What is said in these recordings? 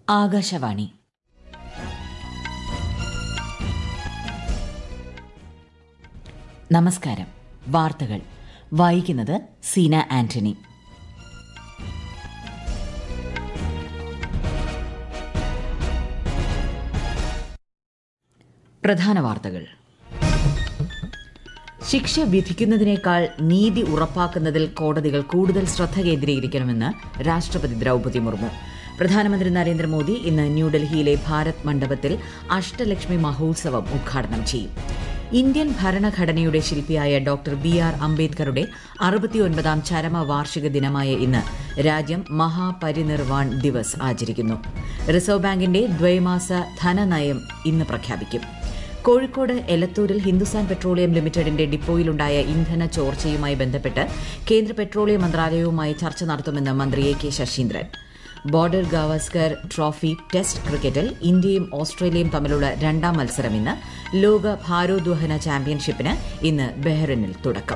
ആകാശവാണി നമസ്കാരം വാർത്തകൾ വായിക്കുന്നത് സീന ആന്റണി പ്രധാന വാർത്തകൾ ശിക്ഷ വിധിക്കുന്നതിനേക്കാൾ നീതി ഉറപ്പാക്കുന്നതിൽ കോടതികൾ കൂടുതൽ ശ്രദ്ധ കേന്ദ്രീകരിക്കണമെന്ന് രാഷ്ട്രപതി ദ്രൗപദി മുർമു പ്രധാനമന്ത്രി നരേന്ദ്രമോദി ഇന്ന് ന്യൂഡൽഹിയിലെ ഭാരത് മണ്ഡപത്തിൽ അഷ്ടലക്ഷ്മി മഹോത്സവം ഉദ്ഘാടനം ചെയ്യും ഇന്ത്യൻ ഭരണഘടനയുടെ ശില്പിയായ ഡോക്ടർ ബി ആർ അംബേദ്കറുടെ അറുപത്തിയൊൻപതാം ചരമ വാർഷിക ദിനമായ ഇന്ന് രാജ്യം മഹാപരിനിർവാൺ ദിവസ് ആചരിക്കുന്നു റിസർവ് ബാങ്കിന്റെ ദ്വൈമാസ ധനനയം ഇന്ന് പ്രഖ്യാപിക്കും കോഴിക്കോട് എലത്തൂരിൽ ഹിന്ദുസ്ഥാൻ പെട്രോളിയം ലിമിറ്റഡിന്റെ ഡിപ്പോയിലുണ്ടായ ഇന്ധന ചോർച്ചയുമായി ബന്ധപ്പെട്ട് കേന്ദ്ര പെട്രോളിയം മന്ത്രാലയവുമായി ചർച്ച നടത്തുമെന്ന് മന്ത്രി A K Saseendran border Gavaskar trophy test ക്രിക്കറ്റിൽ ഇന്ത്യയും ഓസ്ട്രേലിയയും തമ്മിലുള്ള രണ്ടാം മത്സരം ഇന്ന് ലോക ഭാരോദ്വഹന ചാമ്പ്യൻഷിപ്പിന് ഇന്ന് ബഹ്റിനിൽ തുടക്കം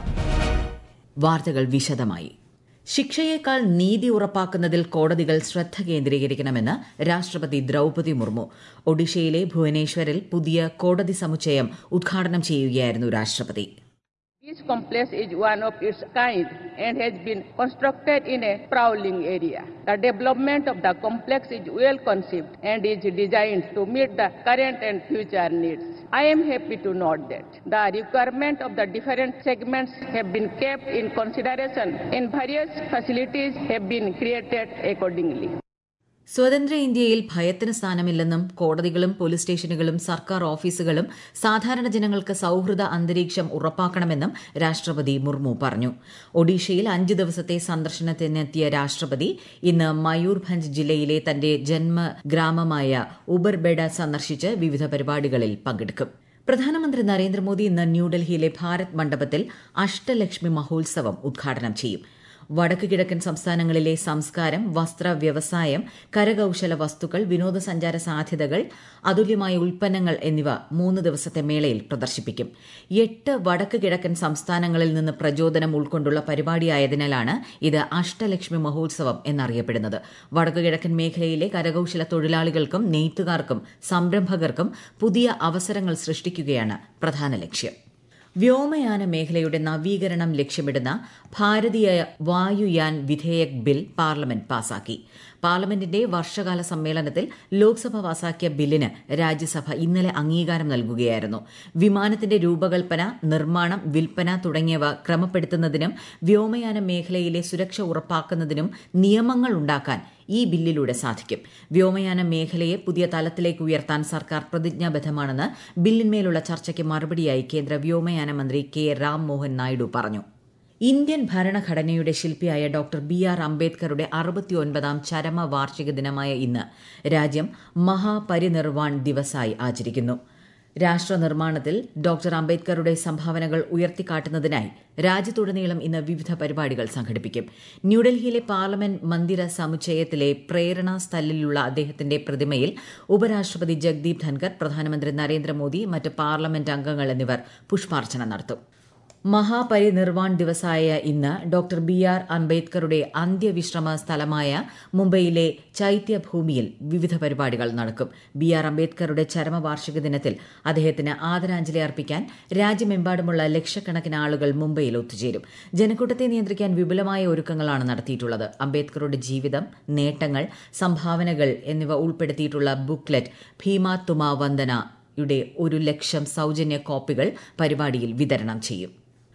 വാർത്തകൾ വിശദമായി ശിക്ഷയേക്കാൾ നീതി ഉറപ്പാക്കുന്നതിൽ കോടതികൾ ശ്രദ്ധ കേന്ദ്രീകരിക്കണമെന്ന് രാഷ്ട്രപതി ദ്രൌപതി മുർമു ഒഡീഷയിലെ ഭുവനേശ്വരിൽ പുതിയ കോടതി സമുച്ചയം ഉദ്ഘാടനം ചെയ്യുകയായിരുന്നു രാഷ്ട്രപതി This complex is one of its kind and has been constructed in a prowling area. The development of the complex is well conceived and is designed to meet the current and future needs. I am happy to note that the requirement of the different segments have been kept in consideration and various facilities have been created accordingly. സ്വതന്ത്ര ഇന്ത്യയിൽ ഭയത്തിന് സ്ഥാനമില്ലെന്നും കോടതികളും police സ്റ്റേഷനുകളും സർക്കാർ ഓഫീസുകളും സാധാരണ ജനങ്ങൾക്ക് സൌഹൃദ അന്തരീക്ഷം ഉറപ്പാക്കണമെന്നും രാഷ്ട്രപതി മുർമു പറഞ്ഞു ഒഡീഷയിൽ അഞ്ച് ദിവസത്തെ സന്ദർശനത്തിനെത്തിയ രാഷ്ട്രപതി ഇന്ന് മയൂർഭഞ്ച് ജില്ലയിലെ തന്റെ ജന്മഗ്രാമമായ ഉബർബെഡ സന്ദർശിച്ച് വിവിധ പരിപാടികളിൽ പങ്കെടുക്കും പ്രധാനമന്ത്രി നരേന്ദ്രമോദി ഇന്ന് ന്യൂഡൽഹിയിലെ ഭാരത് മണ്ഡപത്തിൽ അഷ്ടലക്ഷ്മി മഹോത്സവം ഉദ്ഘാടനം ചെയ്യും വടക്ക് കിഴക്കൻ സംസ്ഥാനങ്ങളിലെ സംസ്കാരം വസ്ത്ര വ്യവസായം കരകൌശല വസ്തുക്കൾ വിനോദസഞ്ചാര സാധ്യതകൾ അതുല്യമായ ഉൽപ്പന്നങ്ങൾ എന്നിവ മൂന്ന് ദിവസത്തെ മേളയിൽ പ്രദർശിപ്പിക്കും എട്ട് വടക്ക് കിഴക്കൻ സംസ്ഥാനങ്ങളിൽ നിന്ന് പ്രചോദനം ഉൾക്കൊണ്ടുള്ള പരിപാടിയായതിനാലാണ് ഇത് അഷ്ടലക്ഷ്മി മഹോത്സവം എന്നറിയപ്പെടുന്നത് വടക്ക് കിഴക്കൻ മേഖലയിലെ കരകൌശല തൊഴിലാളികൾക്കും നെയ്ത്തുകാർക്കും സംരംഭകർക്കും പുതിയ അവസരങ്ങൾ സൃഷ്ടിക്കുകയാണ് പ്രധാന ലക്ഷ്യം വ്യോമയാന മേഖലയുടെ നവീകരണം ലക്ഷ്യമിടുന്ന ഭാരതീയ വായുയാൻ വിധേയക് ബിൽ പാർലമെന്റ് പാസാക്കി പാർലമെന്റിന്റെ വർഷകാല സമ്മേളനത്തിൽ ലോക്സഭ പാസാക്കിയ ബില്ലിന് രാജ്യസഭ ഇന്നലെ അംഗീകാരം നൽകുകയായിരുന്നു വിമാനത്തിന്റെ രൂപകൽപ്പന നിർമ്മാണം വിൽപ്പന തുടങ്ങിയവ ക്രമപ്പെടുത്തുന്നതിനും വ്യോമയാന മേഖലയിലെ സുരക്ഷ ഉറപ്പാക്കുന്നതിനും നിയമങ്ങൾ ഉണ്ടാക്കാൻ ഈ ബില്ലിലൂടെ സാധിക്കും വ്യോമയാന മേഖലയെ പുതിയ തലത്തിലേക്ക് ഉയർത്താൻ സർക്കാർ പ്രതിജ്ഞാബദ്ധമാണെന്ന് ബില്ലിന്മേലുള്ള ചർച്ചയ്ക്ക് മറുപടിയായി കേന്ദ്ര വ്യോമയാന മന്ത്രി കെ രാം മോഹൻ നായിഡു പറഞ്ഞു ഇന്ത്യൻ ഭരണഘടനയുടെ ശില്പിയായ ഡോക്ടർ ബി ആർ അംബേദ്കറുടെ അറുപത്തിയൊൻപതാം ചരമ വാർഷിക ദിനമായ ഇന്ന് രാജ്യം മഹാപരിനിർവാൺ ദിവസായി ആചരിക്കുന്നു രാഷ്ട്ര നിർമ്മാണത്തിൽ ഡോക്ടർ അംബേദ്കറുടെ സംഭാവനകൾ ഉയർത്തിക്കാട്ടുന്നതിനായി രാജ്യത്തുടനീളം ഇന്ന് വിവിധ പരിപാടികൾ സംഘടിപ്പിക്കും ന്യൂഡൽഹിയിലെ പാർലമെന്റ് മന്ദിര സമുച്ചയത്തിലെ പ്രേരണ സ്ഥലിലുള്ള അദ്ദേഹത്തിന്റെ പ്രതിമയിൽ ഉപരാഷ്ട്രപതി ജഗ്ദീപ് ധൻകർ പ്രധാനമന്ത്രി നരേന്ദ്രമോദി മറ്റ് പാർലമെന്റ് അംഗങ്ങൾ എന്നിവർ പുഷ്പാർച്ചന നടത്തും മഹാപരിനിർവാൺ ദിവസായ ഇന്ന് ഡോക്ടർ ബി ആർ അംബേദ്കറുടെ അന്ത്യവിശ്രമ സ്ഥലമായ മുംബൈയിലെ ചൈത്യഭൂമിയിൽ വിവിധ പരിപാടികൾ നടക്കും ബി ആർ അംബേദ്കറുടെ ചരമവാർഷിക ദിനത്തിൽ അദ്ദേഹത്തിന് ആദരാഞ്ജലി അർപ്പിക്കാൻ രാജ്യമെമ്പാടുമുള്ള ലക്ഷക്കണക്കിന് ആളുകൾ മുംബൈയിൽ ഒത്തുചേരും ജനക്കൂട്ടത്തെ നിയന്ത്രിക്കാൻ വിപുലമായ ഒരുക്കങ്ങളാണ് നടത്തിയിട്ടുള്ളത് അംബേദ്കറുടെ ജീവിതം നേട്ടങ്ങൾ സംഭാവനകൾ എന്നിവ ഉൾപ്പെടുത്തിയിട്ടുള്ള ബുക്ക്ലെറ്റ് ഭീമ തുമ വന്ദന യുടെ ഒരു ലക്ഷം സൌജന്യ കോപ്പികൾ പരിപാടിയിൽ വിതരണം ചെയ്യും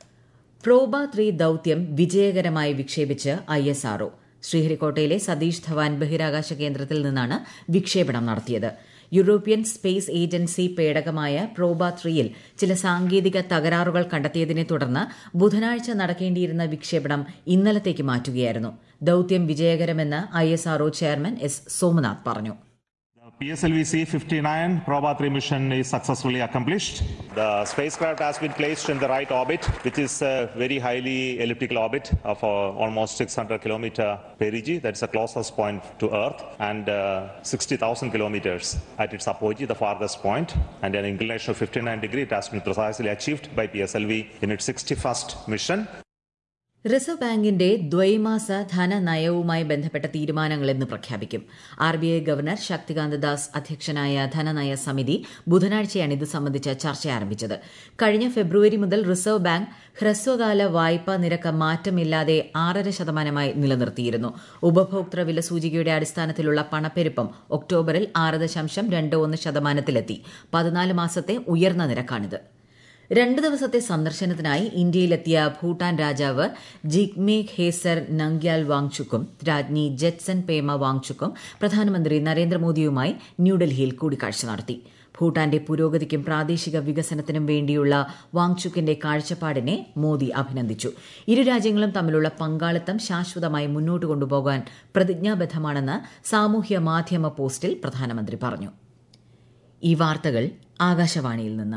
പ്രോബ ത്രീ ദൌത്യം വിജയകരമായി വിക്ഷേപിച്ച് ഐ എസ് ആർഒ ശ്രീഹരിക്കോട്ടയിലെ സതീഷ് ധവാൻ ബഹിരാകാശ കേന്ദ്രത്തിൽ നിന്നാണ് വിക്ഷേപണം നടത്തിയത് യൂറോപ്യൻ സ്പേസ് ഏജൻസി പേടകമായ പ്രോബ ത്രീയിൽ ചില സാങ്കേതിക തകരാറുകൾ കണ്ടെത്തിയതിനെ തുടർന്ന് ബുധനാഴ്ച നടക്കേണ്ടിയിരുന്ന വിക്ഷേപണം ഇന്നലത്തേക്ക് മാറ്റുകയായിരുന്നു ദൌത്യം വിജയകരമെന്ന് I S R O chairman S Somanath പറഞ്ഞു PSLV C-59 Proba 3 mission is successfully accomplished. The spacecraft has been placed in the right orbit, which is a very highly elliptical orbit of uh, almost 600 kilometer perigee. That's the closest point to Earth, and uh, 60,000 kilometers at its apogee, the farthest point, and an inclination of 59 degree. It has been precisely achieved by PSLV in its 61st mission. റിസർവ് ബാങ്കിന്റെ ദ്വൈമാസ ധനനയവുമായി ബന്ധപ്പെട്ട തീരുമാനങ്ങൾ ഇന്ന് പ്രഖ്യാപിക്കും R B I governor Shaktikanta Das അധ്യക്ഷനായ ധനനയ സമിതി ബുധനാഴ്ചയാണ് ഇത് സംബന്ധിച്ച ചർച്ച ആരംഭിച്ചത് കഴിഞ്ഞ ഫെബ്രുവരി മുതൽ റിസർവ് ബാങ്ക് ഹ്രസ്വകാല വായ്പാ നിരക്ക് മാറ്റമില്ലാതെ ആറര ശതമാനമായി നിലനിർത്തിയിരുന്നു ഉപഭോക്തൃ വില സൂചികയുടെ അടിസ്ഥാനത്തിലുള്ള പണപ്പെരുപ്പം ഒക്ടോബറിൽ ആറ് ദശാംശം രണ്ട് ഒന്ന് ശതമാനത്തിലെത്തി പതിനാല് മാസത്തെ ഉയർന്ന നിരക്കാണിത് രണ്ട് ദിവസത്തെ സന്ദർശനത്തിനായി ഇന്ത്യയിലെത്തിയ ഭൂട്ടാൻ രാജാവ് ജിഗ്മേ ഖേസർ നംഗ്യാൽ വാങ്ചുക്കും രാജ്ഞി ജെറ്റ്സൺ പേമ വാങ്ചുക്കും പ്രധാനമന്ത്രി നരേന്ദ്രമോദിയുമായി ന്യൂഡൽഹിയിൽ കൂടിക്കാഴ്ച നടത്തി ഭൂട്ടാന്റെ പുരോഗതിക്കും പ്രാദേശിക വികസനത്തിനും വേണ്ടിയുള്ള വാങ്ചുക്കിന്റെ കാഴ്ചപ്പാടിനെ മോദി അഭിനന്ദിച്ചു ഇരു രാജ്യങ്ങളും തമ്മിലുള്ള പങ്കാളിത്തം ശാശ്വതമായി മുന്നോട്ട് കൊണ്ടുപോകാൻ പ്രതിജ്ഞാബദ്ധമാണെന്ന് സാമൂഹ്യ മാധ്യമ പോസ്റ്റിൽ പ്രധാനമന്ത്രി പറഞ്ഞു ഈ വാർത്തകൾ ആകാശവാണിയിൽ നിന്ന്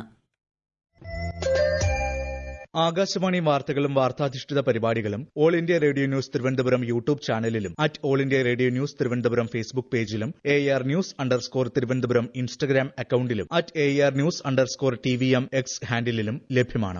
ആകാശവാണി വാർത്തകളും വാർത്താധിഷ്ഠിത പരിപാടികളും All India Radio News Thiruvananthapuram YouTube ചാനലിലും at All India Radio News Thiruvananthapuram Facebook പേജിലും A R news underscore Thiruvananthapuram Instagram അക്കൌണ്ടിലും at A R news underscore T V M X ഹാൻഡിലും ലഭ്യമാണ്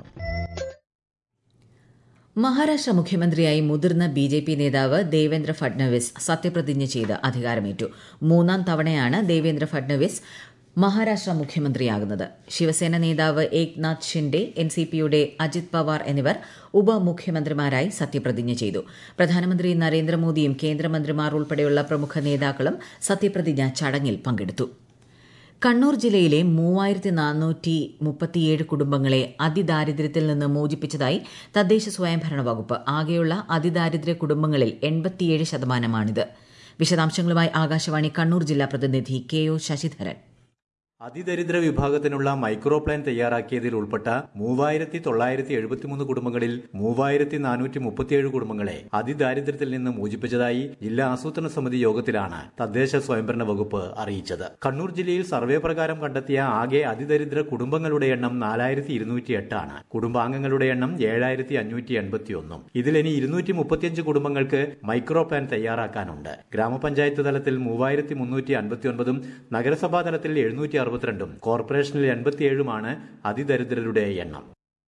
മഹാരാഷ്ട്ര മുഖ്യമന്ത്രിയായി മുതിർന്ന ബി ജെ പി നേതാവ് ദേവേന്ദ്ര ഫഡ്നവിസ് സത്യപ്രതിജ്ഞ ചെയ്ത് അധികാരമേറ്റു മൂന്നാം തവണയാണ് ദേവേന്ദ്ര ഫഡ്നവിസ് മഹാരാഷ്ട്ര മുഖ്യമന്ത്രിയാകുന്നത് ശിവസേന നേതാവ് ഏക്നാഥ് ഷിൻഡെ എൻ സി പിയുടെ അജിത് പവാർ എന്നിവർ ഉപമുഖ്യമന്ത്രിമാരായി സത്യപ്രതിജ്ഞ ചെയ്തു പ്രധാനമന്ത്രി നരേന്ദ്രമോദിയും കേന്ദ്രമന്ത്രിമാർ ഉൾപ്പെടെയുള്ള പ്രമുഖ നേതാക്കളും സത്യപ്രതിജ്ഞ ചടങ്ങിൽ പങ്കെടുത്തു കണ്ണൂർ ജില്ലയിലെ മൂവായിരത്തി നാനൂറ്റി മുപ്പത്തിയേഴ് കുടുംബങ്ങളെ അതിദാരിദ്ര്യത്തിൽ നിന്ന് മോചിപ്പിച്ചതായി തദ്ദേശ സ്വയംഭരണ വകുപ്പ് ആകെയുള്ള അതിദാരിദ്ര്യ കുടുംബങ്ങളിൽ എൺപത്തിയേഴ് ശതമാനമാണിത് വിശദാംശങ്ങളുമായി ആകാശവാണി കണ്ണൂർ ജില്ലാ പ്രതിനിധി കെ ഒ ശശിധരൻ അതിദരിദ്ര വിഭാഗത്തിനുള്ള മൈക്രോ പ്ലാൻ തയ്യാറാക്കിയതിൽ ഉൾപ്പെട്ട മൂവായിരത്തി തൊള്ളായിരത്തി എഴുപത്തിമൂന്ന് കുടുംബങ്ങളിൽ മൂവായിരത്തി നാനൂറ്റി മുപ്പത്തിയേഴ് കുടുംബങ്ങളെ അതിദാരിദ്ര്യത്തിൽ നിന്ന് മോചിപ്പിച്ചതായി ജില്ലാ ആസൂത്രണ സമിതി യോഗത്തിലാണ് തദ്ദേശ സ്വയംഭരണ വകുപ്പ് അറിയിച്ചത് കണ്ണൂർ ജില്ലയിൽ സർവേ പ്രകാരം കണ്ടെത്തിയ ആകെ അതിദരിദ്ര കുടുംബങ്ങളുടെ എണ്ണം നാലായിരത്തി ഇരുന്നൂറ്റി എട്ടാണ് കുടുംബാംഗങ്ങളുടെ എണ്ണം ഏഴായിരത്തി അഞ്ഞൂറ്റി എൺപത്തി ഒന്നും ഇതിൽ ഇനി ഇരുന്നൂറ്റി മുപ്പത്തിയഞ്ച് കുടുംബങ്ങൾക്ക് മൈക്രോ പ്ലാൻ തയ്യാറാക്കാനുണ്ട് ഗ്രാമപഞ്ചായത്ത് തലത്തിൽ മൂവായിരത്തി മുന്നൂറ്റി അൻപത്തി ഒൻപതും നഗരസഭാ തലത്തിൽ എഴുന്നൂറ്റി അറുപത്തിരണ്ടും കോർപ്പറേഷനിൽ എൺപത്തിയേഴുമാണ് അതിദരിദ്രരുടെ എണ്ണം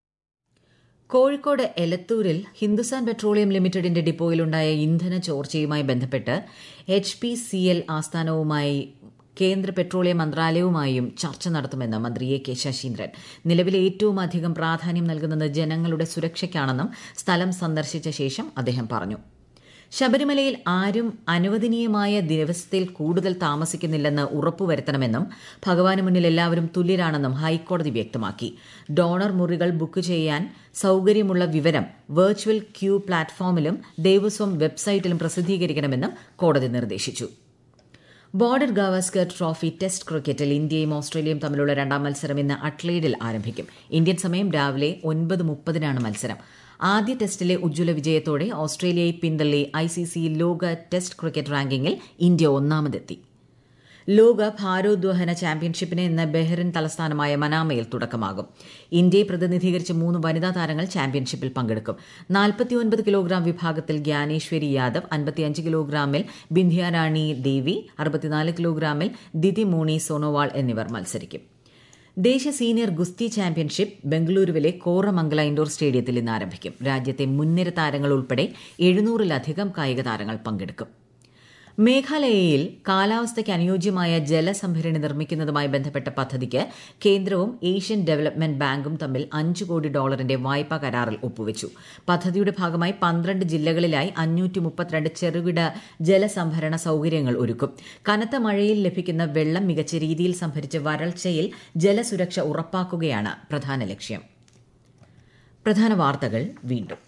കോഴിക്കോട് എലത്തൂരിൽ ഹിന്ദുസ്ഥാൻ പെട്രോളിയം ലിമിറ്റഡിന്റെ ഡിപ്പോയിലുണ്ടായ ഇന്ധന ചോർച്ചയുമായി ബന്ധപ്പെട്ട് എച്ച് പി സി എൽ ആസ്ഥാനവുമായി കേന്ദ്ര പെട്രോളിയം മന്ത്രാലയവുമായും ചർച്ച നടത്തുമെന്ന് മന്ത്രി എ കെ ശശീന്ദ്രൻ നിലവിൽ ഏറ്റവും അധികം പ്രാധാന്യം നൽകുന്നത് ജനങ്ങളുടെ സുരക്ഷയ്ക്കാണെന്നും സ്ഥലം സന്ദർശിച്ച ശേഷം അദ്ദേഹം പറഞ്ഞു ശബരിമലയിൽ ആരും അനുവദനീയമായ ദിവസത്തിൽ കൂടുതൽ താമസിക്കുന്നില്ലെന്ന് ഉറപ്പുവരുത്തണമെന്നും ഭഗവാന് മുന്നിൽ എല്ലാവരും തുല്യരാണെന്നും ഹൈക്കോടതി വ്യക്തമാക്കി ഡോണർ മുറികൾ ബുക്ക് ചെയ്യാൻ സൌകര്യമുള്ള വിവരം വെർച്വൽ ക്യൂ പ്ലാറ്റ്ഫോമിലും ദേവസ്വം വെബ്സൈറ്റിലും പ്രസിദ്ധീകരിക്കണമെന്നും കോടതി നിർദ്ദേശിച്ചു ബോർഡർ ഗാവസ്കർ ട്രോഫി ടെസ്റ്റ് ക്രിക്കറ്റിൽ ഇന്ത്യയും ഓസ്ട്രേലിയയും തമ്മിലുള്ള രണ്ടാം മത്സരം ഇന്ന് അട്ലേഡിൽ ആരംഭിക്കും ഇന്ത്യൻ സമയം രാവിലെ ഒൻപത് മുപ്പതിനാണ് മത്സരം ആദ്യ ടെസ്റ്റിലെ ഉജ്ജ്വല വിജയത്തോടെ ഓസ്ട്രേലിയയെ പിന്തള്ളി ഐസിസി ലോക ടെസ്റ്റ് ക്രിക്കറ്റ് റാങ്കിങ്ങിൽ ഇന്ത്യ ഒന്നാമതെത്തി ലോക ഭാരോദ്വഹന ചാമ്പ്യൻഷിപ്പിന് ഇന്ന് ബഹ്റിൻ തലസ്ഥാനമായ മനാമയിൽ തുടക്കമാകും ഇന്ത്യയെ പ്രതിനിധീകരിച്ച് മൂന്ന് വനിതാ താരങ്ങൾ ചാമ്പ്യൻഷിപ്പിൽ പങ്കെടുക്കും നാൽപ്പത്തിയൊൻപത് കിലോഗ്രാം വിഭാഗത്തിൽ ഗ്യാനേശ്വരി യാദവ് അൻപത്തിയഞ്ച് കിലോഗ്രാമിൽ ബിന്ധ്യാറാണി ദേവി അറുപത്തിനാല് കിലോഗ്രാമിൽ ദിതി മോണി സോണോവാൾ എന്നിവർ മത്സരിക്കും ദേശീയ സീനിയർ ഗുസ്തി ചാമ്പ്യൻഷിപ്പ് ബംഗളൂരുവിലെ കോറമംഗല ഇൻഡോർ സ്റ്റേഡിയത്തിൽ ഇന്ന് ആരംഭിക്കും രാജ്യത്തെ മുൻനിര താരങ്ങൾ ഉൾപ്പെടെ എഴുന്നൂറിലധികം കായിക താരങ്ങൾ പങ്കെടുക്കും മേഘാലയയിൽ കാലാവസ്ഥയ്ക്ക് അനുയോജ്യമായ ജലസംഭരണി നിർമ്മിക്കുന്നതുമായി ബന്ധപ്പെട്ട പദ്ധതിക്ക് കേന്ദ്രവും ഏഷ്യൻ ഡെവലപ്മെന്റ് ബാങ്കും തമ്മിൽ അഞ്ച് കോടി ഡോളറിന്റെ വായ്പാ കരാറിൽ ഒപ്പുവച്ചു പദ്ധതിയുടെ ഭാഗമായി പന്ത്രണ്ട് ജില്ലകളിലായി അഞ്ഞൂറ്റി മുപ്പത്തിരണ്ട് ചെറുകിട ജലസംഭരണ സൌകര്യങ്ങൾ ഒരുക്കും കനത്ത മഴയിൽ ലഭിക്കുന്ന വെള്ളം മികച്ച രീതിയിൽ സംഭരിച്ച് വരൾച്ചയിൽ ജലസുരക്ഷ ഉറപ്പാക്കുകയാണ് പ്രധാന ലക്ഷ്യം പ്രധാന വാർത്തകൾ വീണ്ടും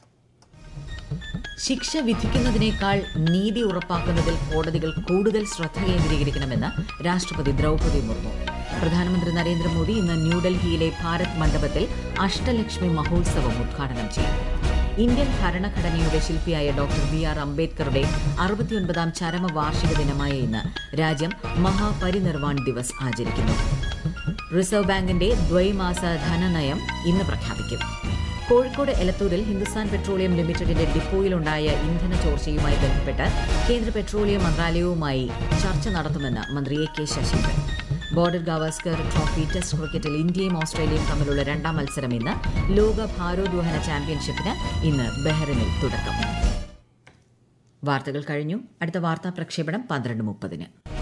ശിക്ഷ വിധിക്കുന്നതിനേക്കാൾ നീതി ഉറപ്പാക്കുന്നതിൽ കോടതികൾ കൂടുതൽ ശ്രദ്ധ കേന്ദ്രീകരിക്കണമെന്ന് രാഷ്ട്രപതി ദ്രൌപദി മുർമു പ്രധാനമന്ത്രി നരേന്ദ്രമോദി ഇന്ന് ന്യൂഡൽഹിയിലെ ഭാരത് മണ്ഡപത്തിൽ അഷ്ടലക്ഷ്മി മഹോത്സവം ഉദ്ഘാടനം ചെയ്യും ഇന്ത്യൻ ഭരണഘടനയുടെ ശില്പിയായ ഡോക്ടർ ബി ആർ അംബേദ്കറുടെ അറുപത്തിയൊൻപതാം ചരമവാർഷിക ദിനമായ ഇന്ന് രാജ്യം മഹാപരിനിർവാൺ ദിവസ് ആചരിക്കുന്നു റിസർവ് ബാങ്കിന്റെ ദ്വൈമാസ ധനനയം ഇന്ന് പ്രഖ്യാപിക്കും കോഴിക്കോട് എലത്തൂരിൽ ഹിന്ദുസ്ഥാൻ പെട്രോളിയം ലിമിറ്റഡിന്റെ ഡിപ്പോയിലുണ്ടായ ഇന്ധന ചോർച്ചയുമായി ബന്ധപ്പെട്ട് കേന്ദ്ര പെട്രോളിയം മന്ത്രാലയവുമായി ചർച്ച നടത്തുമെന്ന് മന്ത്രി A K Saseendran border Gavaskar trophy test ക്രിക്കറ്റിൽ ഇന്ത്യയും ഓസ്ട്രേലിയയും തമ്മിലുള്ള രണ്ടാം മത്സരം ഇന്ന് ലോക ഭാരോദ്വഹന ചാമ്പ്യൻഷിപ്പിന് ഇന്ന് ബഹ്റിനിൽ തുടക്കം വാർത്തകൾ കഴിഞ്ഞു അടുത്ത വാർത്താ പ്രക്ഷേപണം പന്ത്രണ്ട് മുപ്പതിന്